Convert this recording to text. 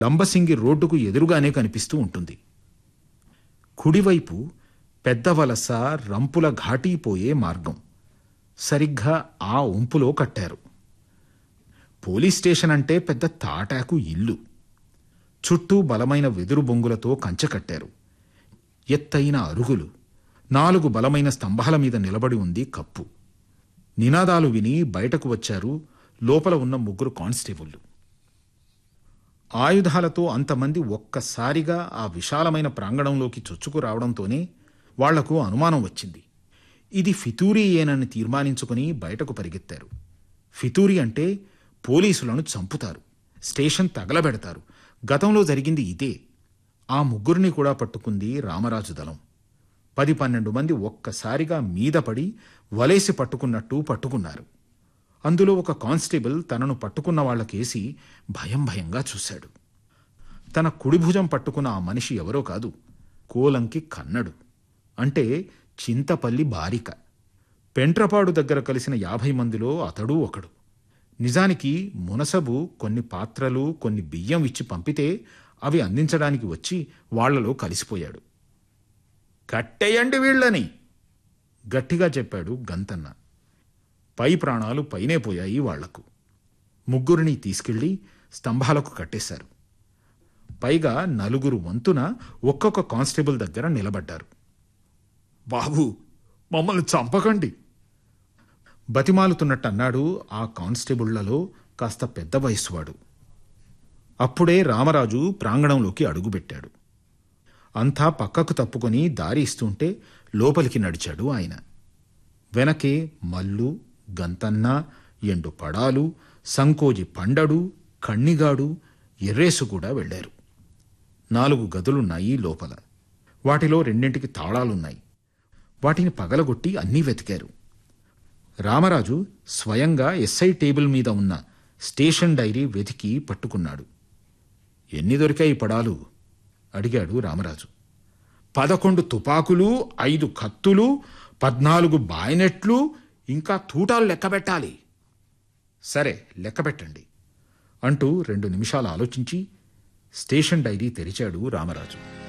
లంబసింగి రోడ్డుకు ఎదురుగానే కనిపిస్తూ ఉంటుంది కుడివైపు పెద్ద వలస రంపుల ఘాటీపోయే మార్గం సరిగ్గా ఆ ఉంపులో కట్టారు పోలీస్ స్టేషన్ అంటే పెద్ద తాటాకు ఇల్లు చుట్టూ బలమైన వెదురు బొంగులతో కంచె కట్టారు ఎత్తైన అరుగులు నాలుగు బలమైన స్తంభాల మీద నిలబడి ఉంది కప్పు నినాదాలు విని బయటకు వచ్చారు లోపల ఉన్న ముగ్గురు కానిస్టేబుళ్లు ఆయుధాలతో అంతమంది ఒక్కసారిగా ఆ విశాలమైన ప్రాంగణంలోకి చొచ్చుకు రావడంతోనే వాళ్లకు అనుమానం వచ్చింది ఇది ఫితూరీయేనని తీర్మానించుకుని బయటకు పరిగెత్తారు ఫితూరి అంటే పోలీసులను చంపుతారు స్టేషన్ తగలబెడతారు గతంలో జరిగింది ఇదే ఆ ముగ్గురిని కూడా పట్టుకుంది రామరాజు దళం పది పన్నెండు మంది ఒక్కసారిగా మీద పడి వలేసి పట్టుకున్నట్టు పట్టుకున్నారు అందులో ఒక కానిస్టేబుల్ తనను పట్టుకున్న వాళ్ళకేసి భయం భయంగా చూశాడు తన కుడి భుజం పట్టుకున్న ఆ మనిషి ఎవరో కాదు కోలంకి కన్నడు అంటే చింతపల్లి బారిక పెంట్రపాడు దగ్గర కలిసిన యాభై మందిలో అతడు ఒకడు నిజానికి మునసబు కొన్ని పాత్రలు కొన్ని బియ్యం ఇచ్చి పంపితే అవి అందించడానికి వచ్చి వాళ్లలో కలిసిపోయాడు కట్టేయండి వీళ్ళని గట్టిగా చెప్పాడు గంతన్న పై ప్రాణాలు పైనే పోయాయి వాళ్లకు ముగ్గురిని తీసుకెళ్లి స్తంభాలకు కట్టేశారు పైగా నలుగురు వంతున ఒక్కొక్క కానిస్టేబుల్ దగ్గర నిలబడ్డారు బాబు మమ్మల్ని చంపకండి బతిమాలుతున్నట్టన్నాడు ఆ కానిస్టేబుళ్లలో కాస్త పెద్ద వయస్సువాడు అప్పుడే రామరాజు ప్రాంగణంలోకి అడుగుపెట్టాడు అంతా పక్కకు తప్పుకొని దారి ఇస్తుంటే లోపలికి నడిచాడు ఆయన వెనకే మల్లు గంతన్న ఎండు పడాలు సంకోజి పండడు కణ్ణిగాడు ఎర్రేసు కూడా వెళ్లారు నాలుగు గదులున్నాయి లోపల వాటిలో రెండింటికి తాళాలున్నాయి వాటిని పగలగొట్టి అన్నీ వెతికారు రామరాజు స్వయంగా ఎస్ఐ టేబుల్ మీద ఉన్న స్టేషన్ డైరీ వెతికి పట్టుకున్నాడు ఎన్ని దొరికాయి పడాలు అడిగాడు రామరాజు పదకొండు తుపాకులు ఐదు కత్తులు పద్నాలుగు బాయినెట్లు ఇంకా తూటాలు లెక్కబెట్టాలి సరే లెక్కబెట్టండి అంటూ రెండు నిమిషాలు ఆలోచించి స్టేషన్ డైరీ తెరిచాడు రామరాజు